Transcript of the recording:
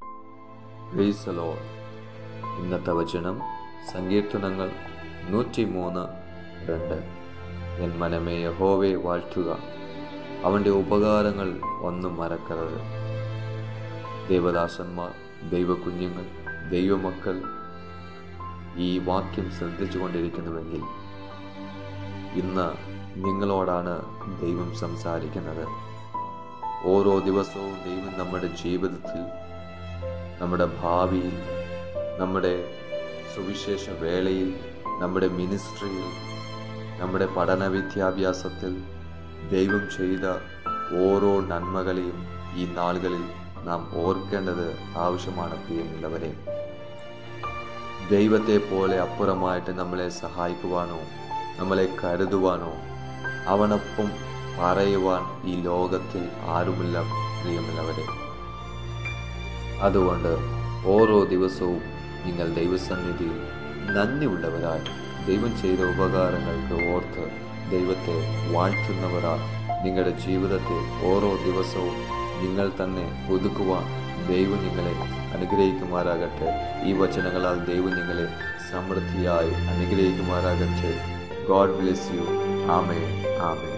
പ്രൈസലോ ഇന്നത്തെ വചനം സങ്കീർത്തനങ്ങൾ നൂറ്റി മൂന്ന് രണ്ട് എൻ മനമേ യഹോവെ വാഴ്ത്തുക അവൻ്റെ ഉപകാരങ്ങൾ ഒന്നും മറക്കരുത് ദേവദാസന്മാർ ദൈവകുഞ്ഞുങ്ങൾ ദൈവമക്കൾ ഈ വാക്യം ശ്രദ്ധിച്ചു കൊണ്ടിരിക്കുന്നുവെങ്കിൽ ഇന്ന് നിങ്ങളോടാണ് ദൈവം സംസാരിക്കുന്നത് ഓരോ ദിവസവും ദൈവം നമ്മുടെ ജീവിതത്തിൽ നമ്മുടെ ഭാവിയിൽ നമ്മുടെ സുവിശേഷ വേളയിൽ നമ്മുടെ മിനിസ്ട്രിയിൽ നമ്മുടെ പഠന വിദ്യാഭ്യാസത്തിൽ ദൈവം ചെയ്ത ഓരോ നന്മകളെയും ഈ നാളുകളിൽ നാം ഓർക്കേണ്ടത് ആവശ്യമാണ് പ്രിയമുള്ളവരെ ദൈവത്തെ പോലെ അപ്പുറമായിട്ട് നമ്മളെ സഹായിക്കുവാനോ നമ്മളെ കരുതുവാനോ അവനൊപ്പം പറയുവാൻ ഈ ലോകത്തിൽ ആരുമില്ല പ്രിയമുള്ളവരെ അതുകൊണ്ട് ഓരോ ദിവസവും നിങ്ങൾ ദൈവസന്നിധിയിൽ നന്ദിയുള്ളവരായി ദൈവം ചെയ്ത ഉപകാരങ്ങൾക്ക് ഓർത്ത് ദൈവത്തെ വാഴ്ത്തുന്നവരാൽ നിങ്ങളുടെ ജീവിതത്തെ ഓരോ ദിവസവും നിങ്ങൾ തന്നെ പുതുക്കുവാൻ ദൈവം നിങ്ങളെ അനുഗ്രഹിക്കുമാറാകട്ടെ ഈ വചനങ്ങളാൽ ദൈവം നിങ്ങളെ സമൃദ്ധിയായി അനുഗ്രഹിക്കുമാറാകട്ടെ ഗോഡ് ബ്ലെസ് യു ആമേ ആമേ